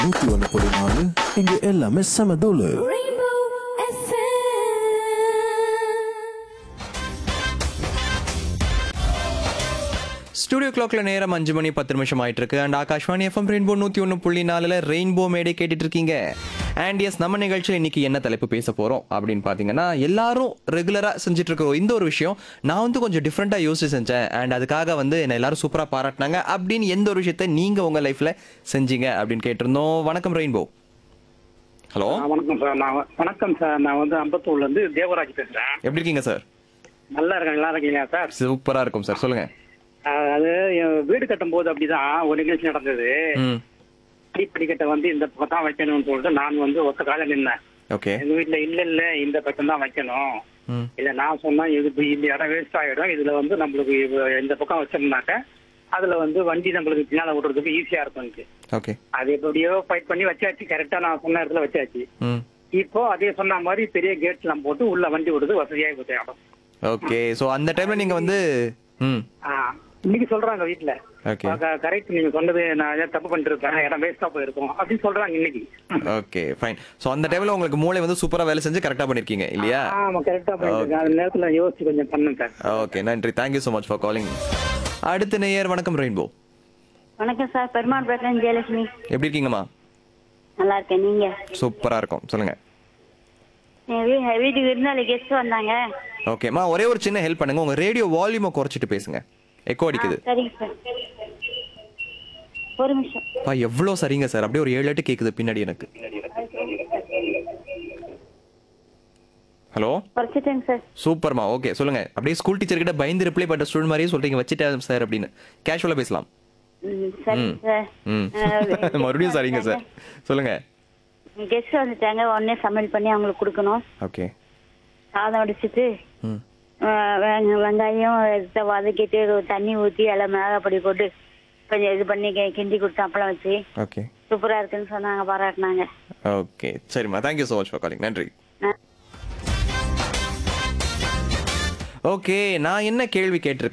நூத்தி ஒண்ணு புள்ளி நாலு இங்க எல்லாமே செம தூளு Rainbow FM. ஸ்டுடியோ கிளாக்ல நேரம் அஞ்சு மணி பத்து நிமிஷம் ஆயிட்டு இருக்கு அண்ட் ஆகாஷ்வாணி எஃப்எம் ரெயின்போ நூத்தி ஒன்று புள்ளி நாலுல ரெயின்போ மேடை கேட்டுட்டு இருக்கீங்க அண்ட் எஸ் நம்ம நிகழ்ச்சியில் இன்னைக்கு என்ன தலைப்பு பேச போறோம் அப்படின்னு பாத்தீங்கன்னா எல்லாரும் ரெகுலரா செஞ்சுட்டு இருக்கிற இந்த ஒரு விஷயம் நான் வந்து கொஞ்சம் டிஃப்ரெண்டா யோசிச்சு செஞ்சேன் அண்ட் அதுக்காக வந்து என்ன எல்லாரும் சூப்பரா பாராட்டினாங்க அப்படின்னு எந்த ஒரு விஷயத்த நீங்க உங்க லைஃப்ல செஞ்சீங்க அப்படின்னு கேட்டிருந்தோம் வணக்கம் ரெயின்போ ஹலோ ஆ, வணக்கம் சார் நான் வ- வணக்கம் சார் நான் வந்து அம்பத்தூர்ல இருந்து தேவராஜ் பேசுறேன் எப்படி இருக்கீங்க சார் நல்லா இருக்கேன் நல்லா இருக்கீங்களா சார் சூப்பரா இருக்கும் சார் சொல்லுங்க ஆ, அது என் வீடு கட்டும் போது அப்படிதான் ஒரு நிகழ்ச்சி நடந்தது ம் படிக்கட்டை வந்து இந்த பக்கம் தான் வைக்கணும்னு சொல்லிட்டு நான் வந்து ஒத்த கால நின்னேன் ஓகே எங்க வீட்டுல இல்ல இல்ல இந்த பக்கம் தான் வைக்கணும் ம் இல்ல நான் சொன்னா இது இப்ப இந்த இடம் வேஸ்ட் ஆயிடும் இதுல வந்து நம்மளுக்கு இவ- இந்த பக்கம் வச்சோம்னாக்க அதுல வந்து வண்டி நம்மளுக்கு பின்னால விடுறதுக்கு ஈஸியா இருக்கும் ஓகே அது எப்படியோ ஃபைட் பண்ணி வச்சாச்சு கரெக்டா நான் சொன்ன இடத்துல வச்சாச்சு ம் இப்போ அதே சொன்ன மாதிரி பெரிய கேட் எல்லாம் போட்டு உள்ள வண்டி விடுறது வசதியாக போச்சு இடம் ஓகே ஸோ அந்த டைம்ல நீங்க வந்து ம் ஆ, இன்னைக்கு சொல்றாங்க வீட்டுல ஓகே கரெக்ட் நீங்க சொன்னது நான் ஏதாவது தப்பு பண்ணிட்டு இருப்பேன் இடம் வேஸ்டா போயிருக்கும் அப்படின்னு சொல்றாங்க இன்னைக்கு ஓகே ஃபைன் ஸோ அந்த டைம்ல உங்களுக்கு மூளை வந்து சூப்பரா வேலை செஞ்சு கரெக்டா பண்ணிருக்கீங்க இல்லையா ஆமா கரெக்டா பண்ணிருக்கேன் அந்த நேரத்துல யோசிச்சு கொஞ்சம் பண்ணுங்க சார் ஓகே நன்றி thank you so much for calling அடுத்த நேயர் வணக்கம் ரெயின்போ வணக்கம் சார் பெருமாள் பேசுறேன் ஜெயலட்சுமி எப்படி இருக்கீங்கம்மா நல்லா இருக்கேன் நீங்க சூப்பரா இருக்கும் சொல்லுங்க என் வீ- என் வீட்டுக்கு விருந்தாளி கெஸ்ட் வந்தாங்க ஓகேம்மா ஒரே ஒரு சின்ன ஹெல்ப் பண்ணுங்க உங்க ரேடியோ வால்யூமை குறைச்சிட்டு பேசுங்க எக்கோ அடிக்குது ஆ, சரிங்க சார் ஒரு நிமிஷம் பா எவ்வளோ சரிங்க சார் அப்படியே ஒரு ஏழு எட்டு கேக்குது பின்னாடி எனக்கு ஹலோ குறைச்சிட்டேங்க சார் சூப்பர்மா ஓகே சொல்லுங்க அப்படியே ஸ்கூல் டீச்சர் கிட்ட பயந்து ரிப்ளை பண்ண ஸ்டூடெண்ட் மாதிரியே சொல்றீங்க வச்சுட்டேன் சார் அப்படின்னு கேஷுவலா பேசலாம் ம், சரிங்க சார் ம் மறுபடியும் சரிங்க சார் சொல்லுங்க கெஸ்ட் வந்துட்டாங்க உடனே சமையல் பண்ணி அவங்களுக்கு கொடுக்கணும் ஓகே சாதம் அடிச்சிட்டு ம் ஆ, வெங்க- வெங்காயம் எடுத்து வதக்கிட்டு ஒரு தண்ணி ஊற்றி எல்லாம் மிளகாப்பொடி போட்டு கொஞ்சம் இது பண்ணி கி- கிண்டி கொடுத்து அப்பளம் வச்சு ஓகே சூப்பரா இருக்குன்னு சொன்னாங்க பாராட்டினாங்க ஓகே சரிம்மா thank you so much for calling நன்றி ஆ. ஓகே நான் என்ன கேள்வி கேட்டிருக்கேன்